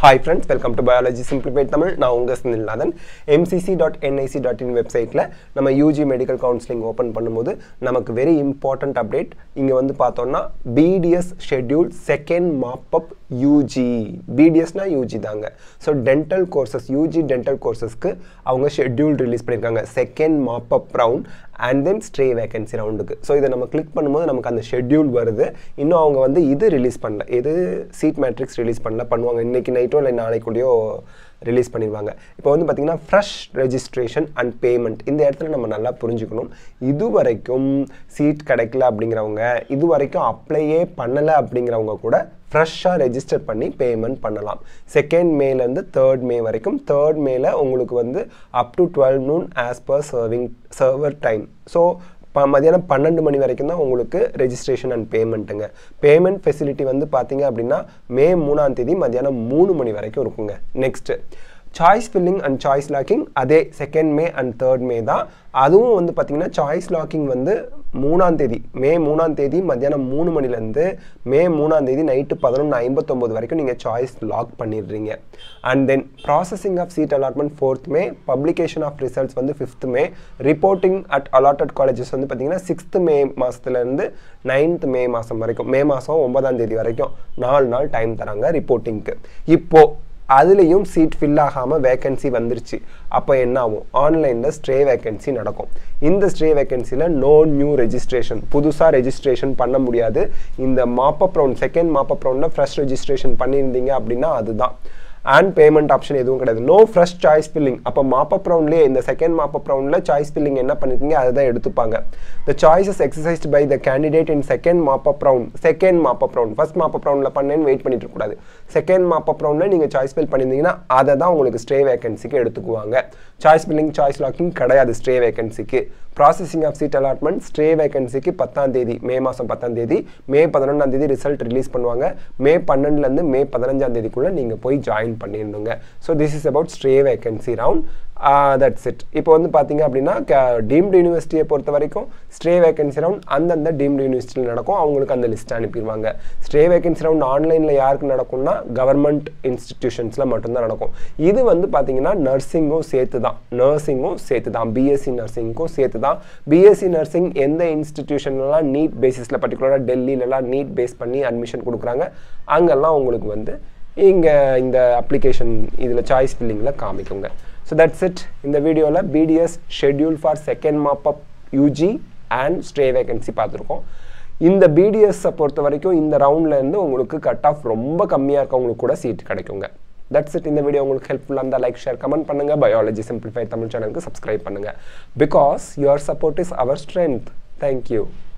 hi friends welcome to biology simplified Tamil நான் உங்கள் Sunilnathan MCC dot NIC dot in வெப்சைட்டில் நம்ம யூஜி மெடிக்கல் கவுன்சிலிங் ஓப்பன் பண்ணும்போது நமக்கு வெரி இம்பார்ட்டண்ட் அப்டேட் இங்கே வந்து பார்த்தோம்னா BDS schedule second mop up UG பிடிஎஸ்னா யூஜி தாங்க so dental courses UG dental கோர்சஸ்க்கு அவங்க ஷெட்யூல் ரிலீஸ் பண்ணியிருக்காங்க second mop up round and then stray vacancy ரவுண்டுக்கு ஸோ இதை நம்ம கிளிக் பண்ணும்போது நமக்கு அந்த ஷெட்யூல் வருது இன்னும் அவங்க வந்து இது ரிலீஸ் பண்ணல இது சீட் மேட்ரிக்ஸ் ரிலீஸ் பண்ணல பண்ணுவாங்க இன்றைக்கி நைட்டோ இல்லை நாளைக்குள்ளேயோ ரிலீஸ் பண்ணிடுவாங்க இப்போ வந்து பார்த்திங்கன்னா ஃப்ரெஷ் ரெஜிஸ்ட்ரேஷன் அண்ட் பேமெண்ட் இந்த இடத்துல நம்ம நல்லா புரிஞ்சுக்கணும் இது வரைக்கும் சீட் கிடைக்கல அப்படிங்கிறவங்க இது வரைக்கும் அப்ளையே பண்ணலை அப்படிங்கிறவங்க கூட ஃப்ரெஷ்ஷாக ரெஜிஸ்டர் பண்ணி பேமெண்ட் பண்ணலாம் செகண்ட் மேலேருந்து தேர்ட் மே வரைக்கும் தேர்ட் மேல உங்களுக்கு வந்து up to twelve noon as per serving server time so ப மதியானம் பன்னெண்டு மணி வரைக்கும் தான் உங்களுக்கு ரெஜிஸ்ட்ரேஷன் அண்ட் பேமெண்ட்டுங்க பேமெண்ட் ஃபெசிலிட்டி வந்து பார்த்தீங்க அப்படின்னா மே மூணாம் தேதி மதியானம் மூணு மணி வரைக்கும் இருக்குங்க next choice filling and choice locking அதே second May and third May தான் அதுவும் வந்து பார்த்திங்கன்னா சாய்ஸ் லாக்கிங் வந்து மூணாம் தேதி மே மூணாம் தேதி மத்தியானம் மூணு மணிலேருந்து மே மூணாம் தேதி நைட்டு பதினொன்று ஐம்பத்தொம்போது வரைக்கும் நீங்கள் சாய்ஸ் லாக் பண்ணிடுறீங்க and then processing of seat allotment fourth May publication of results வந்து fifth May reporting at allotted colleges வந்து பார்த்திங்கன்னா சிக்ஸ்த் மே மாதத்துலேருந்து நைன்த் மே மாதம் வரைக்கும் மே மாதம் ஒன்பதாம் தேதி வரைக்கும் நாலு நாள் டைம் தராங்க ரிப்போர்ட்டிங்க்கு இப்போது அதுலேயும் சீட் ஃபில் ஆகாமல் வேகன்சி வந்துருச்சு அப்போ என்ன ஆகும் ஆன்லைனில் ஸ்ட்ரே வேகன்சி நடக்கும் இந்த ஸ்ட்ரே வேகன்சியில் நோ நியூ ரெஜிஸ்ட்ரேஷன் புதுசாக ரெஜிஸ்ட்ரேஷன் பண்ண முடியாது இந்த மாப்பப் ரவுண்ட் செகண்ட் மாப்பப் ரவுண்டில் ஃப்ரெஷ் ரெஜிஸ்ட்ரேஷன் பண்ணியிருந்தீங்க அப்படின்னா அதுதான் அண்ட் பேமெண்ட் ஆப்ஷன் எதுவும் கிடையாது நோ ஃப்ரெஷ் சாய்ஸ் ஃபில்லிங் அப்போ மாப்பப் ரவுண்ட்லேயே இந்த செகண்ட் மாப்பப் ரவுண்டில் சாய்ஸ் ஃபில்லிங் என்ன பண்ணிருக்கீங்க அதை தான் எடுத்துப்பாங்க the choices exercised by the candidate in second mop up round second mop up round first mop up ரவுண்டில் பண்ணேன்னு வெயிட் பண்ணிட்டு இருக்கக்கூடாது செகண்ட் மாப்பப் ரவுண்டில் நீங்கள் சாய்ஸ் ஃபில் பண்ணியிருந்தீங்கன்னா அதை தான் உங்களுக்கு ஸ்ட்ரே வேகன்சிக்கு எடுத்துக்குவாங்க சாய்ஸ் ஃபில்லிங் சாய்ஸ் லாக்கிங் கிடையாது ஸ்ட்ரே வேகன்சிக்கு processing of seat allotment stray வேகன்சிக்கு பத்தாம் தேதி மே மாதம் பத்தாம் தேதி மே பதினொன்றாம் தேதி ரிசல்ட் ரிலீஸ் பண்ணுவாங்க மே பன்னெண்டுலேருந்து மே பதினஞ்சாம் தேதிக்குள்ளே நீங்கள் போய் ஜாயின் பண்ணிடணுங்க so this is about stray vacancy round that's it இப்போ வந்து பார்த்தீங்க அப்படின்னா டீம்டு யூனிவர்சிட்டியை பொறுத்த வரைக்கும் ஸ்ட்ரே வேகன்சி ரவுண்ட் அந்தந்த டீம்டு யூனிவர்சிட்டியில் நடக்கும் அவங்களுக்கு அந்த லிஸ்ட் அனுப்பிடுவாங்க ஸ்ட்ரே வேகன்சி ரவுண்ட் ஆன்லைனில் யாருக்கு நடக்கும்னா கவர்மெண்ட் இன்ஸ்டிடியூஷன்ஸில் மட்டும்தான் நடக்கும் இது வந்து பார்த்தீங்கன்னா நர்சிங்கும் சேர்த்து தான் நர்சிங்கும் சேர்த்து தான் பிஎஸ்சி நர்சிங்க்கும் சேர்த்து தான் பிஎஸ்சி நர்சிங் எந்த இன்ஸ்டிடியூஷன்லாம் நீட் பேசிஸில் பர்டிகுலராக டெல்லியிலலாம் நீட் பேஸ் பண்ணி அட்மிஷன் கொடுக்குறாங்க அங்கெல்லாம் உங்களுக்கு வந்து இங்கே இந்த அப்ளிகேஷன் இதில் சாய்ஸ் ஃபில்லிங்கில் காமிக்குங்க ஸோ தட்ஸ் இட் இந்த வீடியோவில் BDS schedule for second mop up UG and stray vacancy பார்த்துருக்கோம் இந்த பிடிஎஸ்ஸை பொறுத்த வரைக்கும் இந்த ரவுண்ட்லேருந்து உங்களுக்கு கட் ஆஃப் ரொம்ப கம்மியாக இருக்கவங்களுக்கு கூட சீட் கிடைக்குங்க தட்ஸ் இட் இந்த வீடியோ உங்களுக்கு ஹெல்ப்ஃபுல்லாக இருந்தால் லைக் ஷேர் கமெண்ட் பண்ணுங்கள் பயாலஜி சிம்பிளிஃபை தமிழ் சேனலுக்கு சப்ஸ்கிரைப் பண்ணுங்கள் because your support is our strength thank you